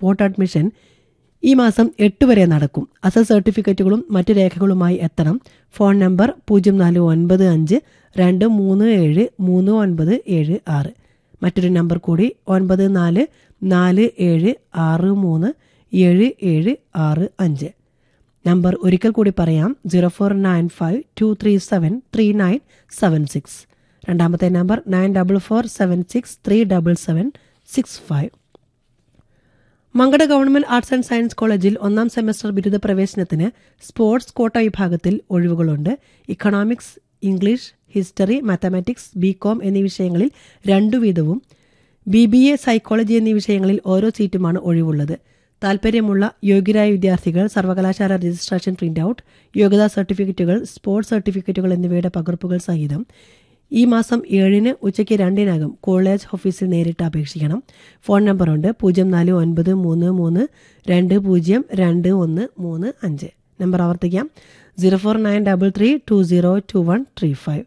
Spot admission ഈ മാസം എട്ട് വരെ നടക്കും അസൽ സർട്ടിഫിക്കറ്റുകളും മറ്റു രേഖകളുമായി എത്തണം ഫോൺ നമ്പർ പൂജ്യം നാല് ഒൻപത് അഞ്ച് രണ്ട് മൂന്ന് ഏഴ് മൂന്ന് ഒൻപത് ഏഴ് ആറ് മറ്റൊരു നമ്പർ കൂടി ഒൻപത് നാല് നാല് ഏഴ് ആറ് മൂന്ന് ഏഴ് ഏഴ് ആറ് അഞ്ച് നമ്പർ ഒരിക്കൽ കൂടി പറയാം zero four nine five two three seven three nine seven six രണ്ടാമത്തെ number nine double four seven six three double seven six five Mankada government arts and science കോളേജിൽ ഒന്നാം സെമസ്റ്റർ ബിരുദ പ്രവേശനത്തിന് സ്പോർട്സ് കോട്ട വിഭാഗത്തിൽ ഒഴിവുകളുണ്ട് economics English history mathematics B com എന്നീ വിഷയങ്ങളിൽ രണ്ടു വീതവും ബി ബി എ സൈക്കോളജി എന്നീ വിഷയങ്ങളിൽ ഓരോ സീറ്റുമാണ് ഒഴിവുള്ളത് താൽപ്പര്യമുള്ള യോഗ്യരായ വിദ്യാർത്ഥികൾ സർവകലാശാല രജിസ്ട്രേഷൻ പ്രിന്റ് ഔട്ട് യോഗ്യതാ സർട്ടിഫിക്കറ്റുകൾ സ്പോർട്സ് സർട്ടിഫിക്കറ്റുകൾ എന്നിവയുടെ പകർപ്പുകൾ സഹിതം ഈ മാസം ഏഴിന് ഉച്ചയ്ക്ക് രണ്ടിനകം കോളേജ് ഓഫീസിൽ നേരിട്ട് അപേക്ഷിക്കണം ഫോൺ നമ്പറുണ്ട് പൂജ്യം നാല് ഒൻപത് മൂന്ന് മൂന്ന് രണ്ട് പൂജ്യം രണ്ട് ഒന്ന് മൂന്ന് അഞ്ച് നമ്പർ ആവർത്തിക്കാം zero four nine double three two zero two one three five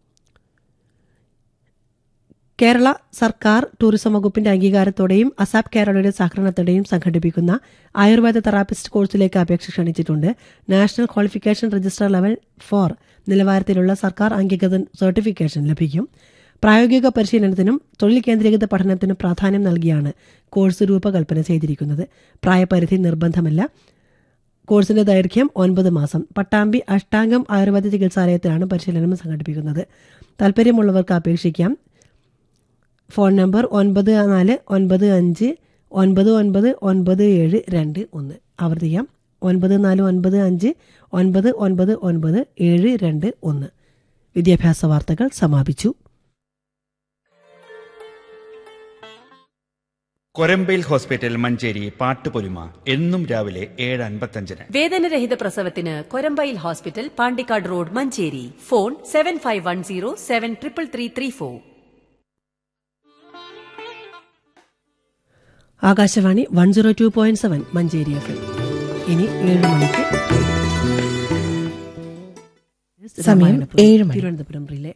Kerala സർക്കാർ ടൂറിസം വകുപ്പിന്റെ അംഗീകാരത്തോടെയും അസാപ് കേരളയുടെ സഹകരണത്തോടെയും സംഘടിപ്പിക്കുന്ന ആയുർവേദ തെറാപ്പിസ്റ്റ് കോഴ്സിലേക്ക് അപേക്ഷ ക്ഷണിച്ചിട്ടുണ്ട് national qualification register level four നിലവാരത്തിലുള്ള സർക്കാർ അംഗീകൃത സർട്ടിഫിക്കേഷൻ ലഭിക്കും പ്രായോഗിക പരിശീലനത്തിനും തൊഴിൽ കേന്ദ്രീകൃത പഠനത്തിനും പ്രാധാന്യം നൽകിയാണ് കോഴ്സ് രൂപകൽപ്പന ചെയ്തിരിക്കുന്നത് പ്രായപരിധി നിർബന്ധമല്ല കോഴ്സിന്റെ ദൈർഘ്യം ഒൻപത് മാസം പട്ടാമ്പി അഷ്ടാംഗം ആയുർവേദ ചികിത്സാലയത്തിലാണ് പരിശീലനം സംഘടിപ്പിക്കുന്നത് താല്പര്യമുള്ളവർക്ക് അപേക്ഷിക്കാം ഫോൺ നമ്പർ ഒൻപത് നാല് ഒൻപത് അഞ്ച് ഒൻപത് ഒൻപത് ഒൻപത് ഏഴ് രണ്ട് ഒന്ന് ആവർത്തിക്കാം ഒൻപത് നാല് ഒൻപത് അഞ്ച് ഒൻപത് ഒൻപത് ഒൻപത് ഏഴ് രണ്ട് ഒന്ന് വിദ്യാഭ്യാസ വാർത്തകൾ സമാപിച്ചു കൊരമ്പയിൽ ഹോസ്പിറ്റൽ മഞ്ചേരി പാട്ടുപൊലിമ എന്നും രാവിലെ ഏഴ് അൻപത്തഞ്ചിന് വേദനരഹിത പ്രസവത്തിന് കൊരമ്പയിൽ hospital Pandikkad road Manjeri phone seven five one zero seven triple three three four Akashvani one zero two point seven Manjeri F ഇനി ഏഴ് മണിക്ക് സമയം ഏഴ് മണി. തിരുവനന്തപുരം റിലേ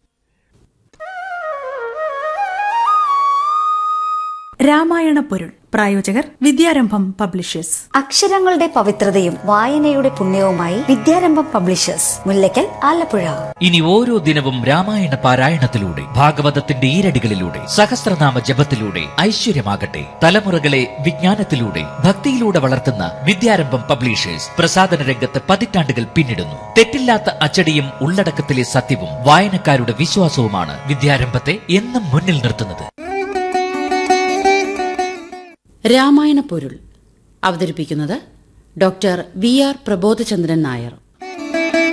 രാമായണ പൊരുൾ പ്രായോജകർ വിദ്യാരംഭം പബ്ലിഷേഴ്സ് അക്ഷരങ്ങളുടെ പവിത്രതയും വായനയുടെ പുണ്യവുമായി വിദ്യാരംഭം പബ്ലിഷേഴ്സ് മുല്ലയ്ക്കൽ ആലപ്പുഴ ഇനി ഓരോ ദിനവും രാമായണ പാരായണത്തിലൂടെ ഭാഗവതത്തിന്റെ ഈരടികളിലൂടെ സഹസ്രനാമ ജപത്തിലൂടെ ഐശ്വര്യമാകട്ടെ തലമുറകളെ വിജ്ഞാനത്തിലൂടെ ഭക്തിയിലൂടെ വളർത്തുന്ന വിദ്യാരംഭം പബ്ലിഷേഴ്സ് പ്രസാദന രംഗത്ത് പതിറ്റാണ്ടുകൾ പിന്നിടുന്നു തെറ്റില്ലാത്ത അച്ചടിയും ഉള്ളടക്കത്തിലെ സത്യവും വായനക്കാരുടെ വിശ്വാസവുമാണ് വിദ്യാരംഭത്തെ എന്നും മുന്നിൽ നിർത്തുന്നത് രാമായണ പൊരുൾ അവതരിപ്പിക്കുന്നത് doctor V R Prabodhachandran Nair